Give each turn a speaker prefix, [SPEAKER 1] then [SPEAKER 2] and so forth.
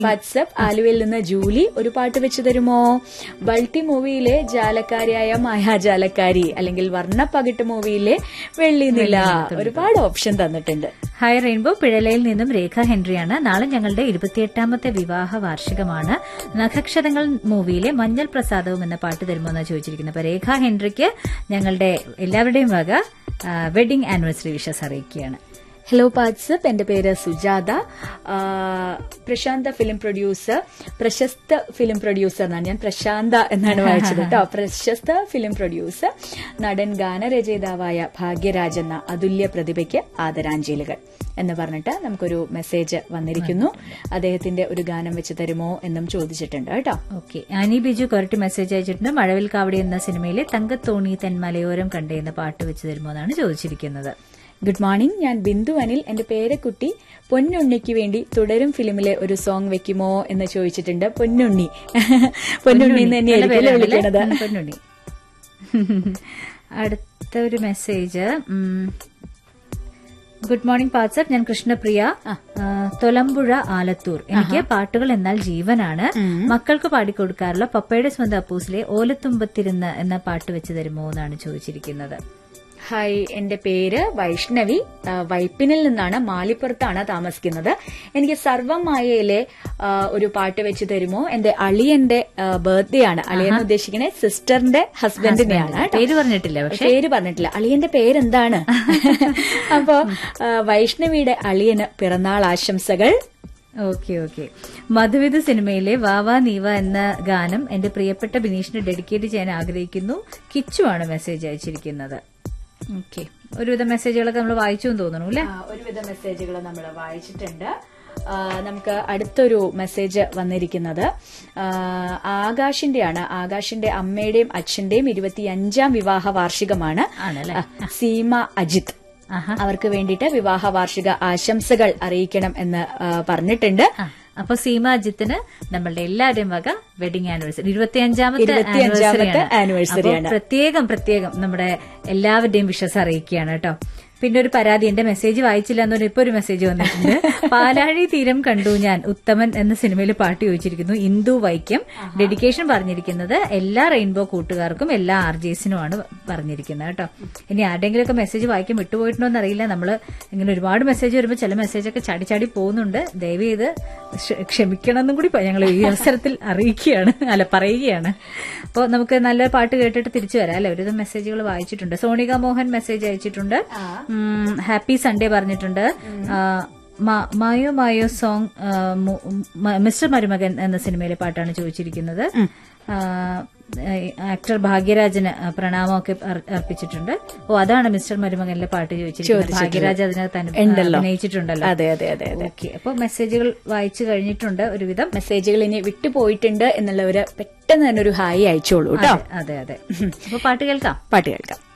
[SPEAKER 1] WhatsApp ആലുവയിൽ നിന്ന് Julie ഒരു പാട്ട് വെച്ച് തരുമോ ബൾട്ടി മൂവിയിലെ ജാലക്കാരിയായ മായാജാലക്കാരി അല്ലെങ്കിൽ വർണ്ണപ്പകിട്ട് മൂവിയിലെ വെള്ളിനില ഒരുപാട് ഓപ്ഷൻ തന്നിട്ടുണ്ട്
[SPEAKER 2] ഹായ് റെയിൻബോ പിഴലയിൽ നിന്നും രേഖ ഹെൻറിയാണ് നാളെ ഞങ്ങളുടെ ഇരുപത്തിയെട്ടാമത്തെ വിവാഹ വാർഷികമാണ് നഖക്ഷതങ്ങൾ മൂവിയിലെ മഞ്ഞൾ പ്രസാദവും എന്ന പാട്ട് തരുമോ എന്നാണ് ചോദിച്ചിരിക്കുന്നത് അപ്പൊ രേഖ ഹെൻറിക്ക് ഞങ്ങളുടെ എല്ലാവരുടെയും വക വെഡിങ് ആനിവേഴ്സറി വിഷസ് അറിയിക്കുകയാണ്
[SPEAKER 1] ഹലോ വാട്സപ്പ് എന്റെ പേര് സുജാത ആ, പ്രശാന്ത ഫിലിം പ്രൊഡ്യൂസർ പ്രശസ്ത ഫിലിം പ്രൊഡ്യൂസർ എന്നാണ് ഞാൻ പ്രശാന്ത എന്നാണ് വായിച്ചത് കേട്ടോ പ്രശസ്ത ഫിലിം പ്രൊഡ്യൂസർ നടൻ ഗാനരചയിതാവായ ഭാഗ്യരാജ് എന്ന അതുല്യ പ്രതിഭയ്ക്ക് ആദരാഞ്ജലികൾ എന്ന് പറഞ്ഞിട്ട് നമുക്കൊരു മെസ്സേജ് വന്നിരിക്കുന്നു അദ്ദേഹത്തിന്റെ ഒരു ഗാനം വെച്ച് തരുമോ എന്നും ചോദിച്ചിട്ടുണ്ട് കേട്ടോ
[SPEAKER 2] ഓക്കെ അനി ബിജു കൊരട്ടി മെസ്സേജ് അയച്ചിട്ടുണ്ട് മഴവിൽ കാവടി എന്ന സിനിമയിലെ തങ്കത്തോണി തൻ മലയോരം കണ്ടേ എന്ന പാട്ട് വെച്ച് തരുമോ എന്നാണ് ചോദിച്ചിരിക്കുന്നത്
[SPEAKER 1] ഗുഡ് മോർണിംഗ് ഞാൻ ബിന്ദു അനിൽ എന്റെ പേരക്കുട്ടി പൊന്നുണ്ണിക്ക് വേണ്ടി തുടരും ഫിലിമിലെ ഒരു സോങ് വെക്കുമോ എന്ന് ചോദിച്ചിട്ടുണ്ട് പൊന്നുണ്ണി പൊന്നുണ്ണി എന്ന്
[SPEAKER 2] നല്ല
[SPEAKER 1] തന്നെയായിരിക്കും
[SPEAKER 2] പേരാണല്ലേ?
[SPEAKER 1] വിളിക്കുന്നത്
[SPEAKER 2] ഉം, പൊന്നുണ്ണി അടുത്ത ഒരു മെസ്സേജ് ഗുഡ് മോർണിംഗ് പാത്സർ ഞാൻ കൃഷ്ണപ്രിയ ആ, തൊലമ്പുഴ ആലത്തൂർ എനിക്ക് പാട്ടുകൾ എന്നാൽ ജീവനാണ് മക്കൾക്ക് പാടിക്കൊടുക്കാറുള്ള പപ്പയുടെ സ്വന്തം അപ്പൂസിലെ ഓലത്തുമ്പത്തിരുന്ന് എന്ന പാട്ട് വെച്ച് തരുമോ എന്നാണ് ചോദിച്ചിരിക്കുന്നത്
[SPEAKER 1] ഹായ് എന്റെ പേര് വൈഷ്ണവി ആ, വൈപ്പിനിൽ നിന്നാണ് മാലിപ്പുറത്താണ് താമസിക്കുന്നത് എനിക്ക് സർവമായയിലെ ആ, ഒരു പാട്ട് വെച്ച് തരുമോ എന്റെ അളിയന്റെ ബർത്ത്ഡേ ആണ് അളിയൻ ഉദ്ദേശിക്കുന്നത് സിസ്റ്ററിന്റെ ഹസ്ബൻഡിനെയാണ് കേട്ടോ.
[SPEAKER 2] പേര് പറഞ്ഞിട്ടില്ല പക്ഷെ
[SPEAKER 1] പേര് പറഞ്ഞിട്ടില്ല അളിയന്റെ പേരെന്താണ് അപ്പോ ആ, വൈഷ്ണവിയുടെ അളിയന് പിറന്നാൾ ആശംസകൾ
[SPEAKER 2] ഓക്കെ ഓക്കെ മധുവിധ സിനിമയിലെ വാവാ നീവ എന്ന ഗാനം എന്റെ പ്രിയപ്പെട്ട ബിനീഷിന് ഡെഡിക്കേറ്റ് ചെയ്യാൻ ആഗ്രഹിക്കുന്നു കിച്ചു ആണ് മെസ്സേജ് അയച്ചിരിക്കുന്നത് ഓക്കെ ഒരുവിധ മെസ്സേജുകളൊക്കെ നമ്മൾ വായിച്ചു എന്ന് തോന്നുന്നു അല്ലെ
[SPEAKER 1] ആ, ഒരുവിധ മെസ്സേജുകൾ നമ്മൾ വായിച്ചിട്ടുണ്ട് ആ, നമുക്ക് അടുത്തൊരു മെസ്സേജ് വന്നിരിക്കുന്നത് ആ, ആകാശിന്റെയാണ് ആകാശിന്റെ അമ്മയുടെയും അച്ഛന്റെയും ഇരുപത്തിയഞ്ചാം വിവാഹ വാർഷികമാണ്
[SPEAKER 2] ആണല്ലേ
[SPEAKER 1] ആ, സീമ അജിത്
[SPEAKER 2] ആഹാ
[SPEAKER 1] അവർക്ക് വേണ്ടിയിട്ട് വിവാഹ വാർഷിക ആശംസകൾ അറിയിക്കണം എന്ന് ആ, പറഞ്ഞിട്ടുണ്ട്
[SPEAKER 2] ആ, അപ്പൊ സീമ അജിത്തിന് നമ്മളുടെ എല്ലാവരുടെയും വക വെഡിങ് ആനിവേഴ്സറി ഇരുപത്തിയഞ്ചാമത്തെ
[SPEAKER 1] ഇരുപത്തിയഞ്ചാമത്തെ
[SPEAKER 2] anniversary ആണ്.
[SPEAKER 1] anniversary
[SPEAKER 2] അപ്പൊ പ്രത്യേകം പ്രത്യേകം നമ്മുടെ എല്ലാവരുടെയും വിശ്വസ് അറിയിക്കുകയാണ് കേട്ടോ പിന്നെ ഒരു പരാതി എന്റെ മെസ്സേജ് വായിച്ചില്ല എന്ന് പറഞ്ഞാൽ ഇപ്പൊ ഒരു മെസ്സേജ് വന്നിട്ടുണ്ട് പാലാഴി തീരം കണ്ടു ഞാൻ ഉത്തമൻ എന്ന സിനിമയിൽ പാട്ട് ചോദിച്ചിരിക്കുന്നു ഇന്ദു വൈക്കം ഡെഡിക്കേഷൻ പറഞ്ഞിരിക്കുന്നത് എല്ലാ റെയിൻബോ കൂട്ടുകാർക്കും എല്ലാ ആർ ജെസിനുമാണ് പറഞ്ഞിരിക്കുന്നത് കേട്ടോ ഇനി ആരുടെങ്കിലുമൊക്കെ മെസ്സേജ് വായിക്കാൻ വിട്ടുപോയിട്ടുണ്ടോ എന്നറിയില്ല നമ്മള് ഇങ്ങനെ ഒരുപാട് മെസ്സേജ് വരുമ്പോൾ ചില മെസ്സേജൊക്കെ ചാടി ചാടി പോകുന്നുണ്ട് ദയവ് ചെയ്ത് ക്ഷ- ക്ഷമിക്കണം എന്നും കൂടി ഞങ്ങൾ ഈ അവസരത്തിൽ അറിയിക്കുകയാണ് അല്ല പറയുകയാണ് അപ്പോൾ നമുക്ക് നല്ല പാട്ട് കേട്ടിട്ട് തിരിച്ചു വരാം അല്ലെ ഒരുവിധം മെസ്സേജുകൾ വായിച്ചിട്ടുണ്ട് സോണിക മോഹൻ മെസ്സേജ് അയച്ചിട്ടുണ്ട് ഉം, ഹാപ്പി സൺഡേ പറഞ്ഞിട്ടുണ്ട് ആ, മ- മായോ മായോ സോങ് ആ, മു- മ- മിസ്റ്റർ മരുമകൻ എന്ന സിനിമയിലെ പാട്ടാണ് ചോദിച്ചിരിക്കുന്നത് ആ, ആക്ടർ ഭാഗ്യരാജന് പ്രണാമമൊക്കെ അർ- അർപ്പിച്ചിട്ടുണ്ട് ഓ അതാണ് മിസ്റ്റർ മരുമകനിലെ പാട്ട് ചോദിച്ചിരിക്കുന്നത് ഭാഗ്യരാജ് അതിനകത്ത് അനു- അഭിനയിച്ചിട്ടുണ്ടല്ലോ
[SPEAKER 1] അതെ അതെ അതെ അതെ
[SPEAKER 2] ഓക്കെ അപ്പൊ മെസ്സേജുകൾ വായിച്ചു കഴിഞ്ഞിട്ടുണ്ട് ഒരുവിധം
[SPEAKER 1] മെസ്സേജുകൾ ഇനി വിട്ടുപോയിട്ടുണ്ട് എന്നുള്ളവര് പെട്ടെന്ന് തന്നെ ഒരു ഹായ് അയച്ചോളൂ കേട്ടോ
[SPEAKER 2] അതെ അതെ അപ്പൊ പാട്ട് കേൾക്കാം
[SPEAKER 1] പാട്ട് കേൾക്കാം